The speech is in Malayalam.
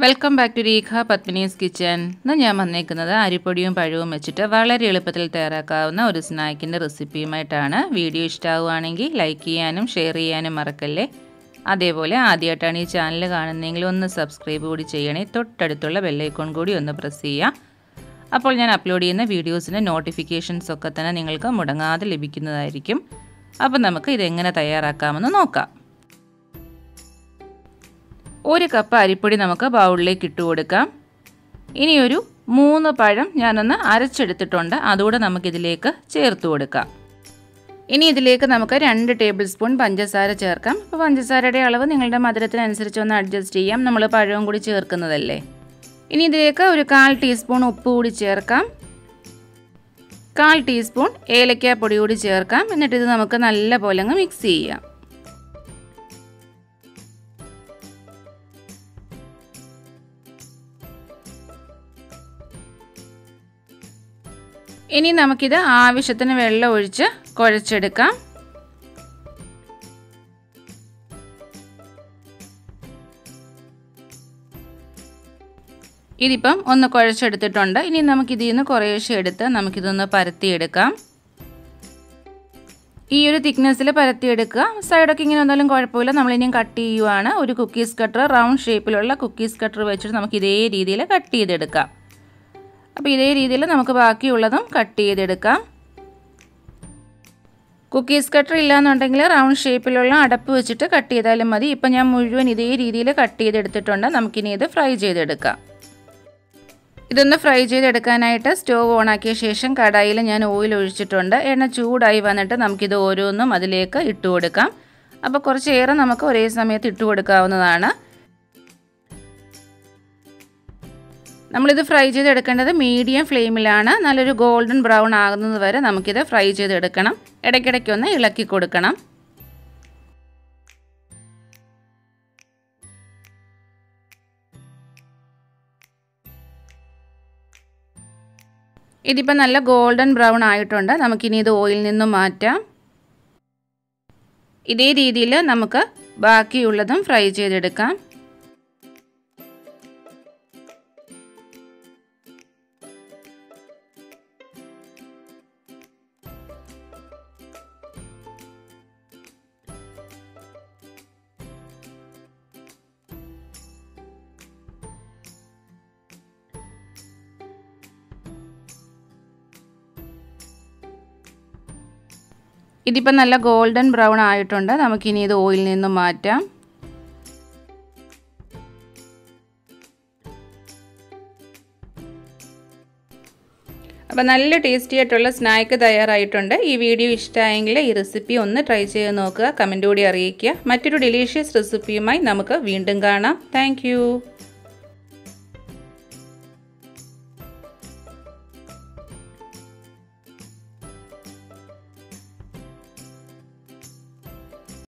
welcome back to Rekha Padmini's kitchen ഇന്ന് ഞാൻ വന്നേക്കുന്നത് അരിപ്പൊടിയും പഴവും വെച്ചിട്ട് വളരെ എളുപ്പത്തിൽ തയ്യാറാക്കാവുന്ന ഒരു സ്നാക്കിൻ്റെ റെസിപ്പിയുമായിട്ടാണ് വീഡിയോ ഇഷ്ടമാവുകയാണെങ്കിൽ ലൈക്ക് ചെയ്യാനും ഷെയർ ചെയ്യാനും മറക്കല്ലേ അതേപോലെ ആദ്യമായിട്ടാണ് ഈ ചാനൽ കാണുന്നതെങ്കിൽ ഒന്ന് സബ്സ്ക്രൈബ് കൂടി ചെയ്യണേ തൊട്ടടുത്തുള്ള ബെല്ലൈക്കോൺ കൂടി ഒന്ന് പ്രസ് ചെയ്യുക അപ്പോൾ ഞാൻ അപ്ലോഡ് ചെയ്യുന്ന വീഡിയോസിൻ്റെ നോട്ടിഫിക്കേഷൻസ് ഒക്കെ തന്നെ നിങ്ങൾക്ക് മുടങ്ങാതെ ലഭിക്കുന്നതായിരിക്കും അപ്പോൾ നമുക്ക് ഇതെങ്ങനെ തയ്യാറാക്കാമെന്ന് നോക്കാം ഒരു കപ്പ് അരിപ്പൊടി നമുക്ക് ബൗളിലേക്ക് ഇട്ട് കൊടുക്കാം ഇനിയൊരു മൂന്ന് പഴം ഞാനൊന്ന് അരച്ചെടുത്തിട്ടുണ്ട് അതുകൂടെ നമുക്കിതിലേക്ക് ചേർത്ത് കൊടുക്കാം ഇനി ഇതിലേക്ക് നമുക്ക് രണ്ട് ടേബിൾ സ്പൂൺ പഞ്ചസാര ചേർക്കാം അപ്പോൾ പഞ്ചസാരയുടെ അളവ് നിങ്ങളുടെ മധുരത്തിനനുസരിച്ച് ഒന്ന് അഡ്ജസ്റ്റ് ചെയ്യാം നമ്മൾ പഴവും കൂടി ചേർക്കുന്നതല്ലേ ഇനി ഇതിലേക്ക് ഒരു കാൽ ടീസ്പൂൺ ഉപ്പ് കൂടി ചേർക്കാം കാൽ ടീസ്പൂൺ ഏലക്കാപ്പൊടി കൂടി ചേർക്കാം എന്നിട്ട് ഇത് നമുക്ക് നല്ല പോലെ അങ്ങ് മിക്സ് ചെയ്യാം ഇനി നമുക്കിത് ആവശ്യത്തിന് വെള്ളം ഒഴിച്ച് കുഴച്ചെടുക്കാം ഇതിപ്പം ഒന്ന് കുഴച്ചെടുത്തിട്ടുണ്ട് ഇനി നമുക്കിതിൽ നിന്ന് കുറേശ്ശെ എടുത്ത് നമുക്കിതൊന്ന് പരത്തിയെടുക്കാം ഈ ഒരു തിക്നെസ്സിൽ പരത്തിയെടുക്കുക സൈഡൊക്കെ ഇങ്ങനെ ഒന്നാലും കുഴപ്പമില്ല നമ്മളിനിയും കട്ട് ചെയ്യുവാണ് ഒരു കുക്കീസ് കട്ടർ റൗണ്ട് ഷേപ്പിലുള്ള കുക്കീസ് കട്ടർ വെച്ചിട്ട് നമുക്ക് ഇതേ രീതിയിൽ കട്ട് ചെയ്തെടുക്കാം അപ്പോൾ ഇതേ രീതിയിൽ നമുക്ക് ബാക്കിയുള്ളതും കട്ട് ചെയ്തെടുക്കാം കുക്കീസ് കട്ടർ ഇല്ലാന്നുണ്ടെങ്കിൽ റൗണ്ട് ഷേപ്പിലുള്ള അടപ്പ് വെച്ചിട്ട് കട്ട് ചെയ്താലും മതി ഇപ്പം ഞാൻ മുഴുവൻ ഇതേ രീതിയിൽ കട്ട് ചെയ്തെടുത്തിട്ടുണ്ട് നമുക്കിനി ഇത് ഫ്രൈ ചെയ്തെടുക്കാം ഇതൊന്ന് ഫ്രൈ ചെയ്തെടുക്കാനായിട്ട് സ്റ്റോവ് ഓണാക്കിയ ശേഷം കടായിൽ ഞാൻ ഓയിൽ ഒഴിച്ചിട്ടുണ്ട് എണ്ണ ചൂടായി വന്നിട്ട് നമുക്കിത് ഓരോന്നും അതിലേക്ക് ഇട്ട് കൊടുക്കാം അപ്പോൾ കുറച്ചേറെ നമുക്ക് ഒരേ സമയത്ത് ഇട്ട് കൊടുക്കാവുന്നതാണ് നമ്മളിത് ഫ്രൈ ചെയ്തെടുക്കേണ്ടത് മീഡിയം ഫ്ലെയിമിലാണ് നല്ലൊരു ഗോൾഡൻ ബ്രൗൺ ആകുന്നത് വരെ നമുക്കിത് ഫ്രൈ ചെയ്തെടുക്കണം ഇടയ്ക്കിടയ്ക്കൊന്ന് ഇളക്കി കൊടുക്കണം ഇതിപ്പോൾ നല്ല ഗോൾഡൻ ബ്രൗൺ ആയിട്ടുണ്ട് നമുക്കിനി ഇത് ഓയിൽ നിന്നും മാറ്റാം ഇതേ രീതിയിൽ നമുക്ക് ബാക്കിയുള്ളതും ഫ്രൈ ചെയ്തെടുക്കാം ഇതിപ്പോൾ നല്ല ഗോൾഡൻ ബ്രൗൺ ആയിട്ടുണ്ട് നമുക്കിനി ഇത് ഓയിൽ നിന്നും മാറ്റാം അപ്പോൾ നല്ല ടേസ്റ്റി ആയിട്ടുള്ള സ്നാക്ക് തയ്യാറായിട്ടുണ്ട് ഈ വീഡിയോ ഇഷ്ടമായെങ്കിൽ ഈ റെസിപ്പി ഒന്ന് ട്രൈ ചെയ്ത് നോക്കുക കമൻറ്റ് കൂടി അറിയിക്കുക മറ്റൊരു ഡെലീഷ്യസ് റെസിപ്പിയുമായി നമുക്ക് വീണ്ടും കാണാം താങ്ക്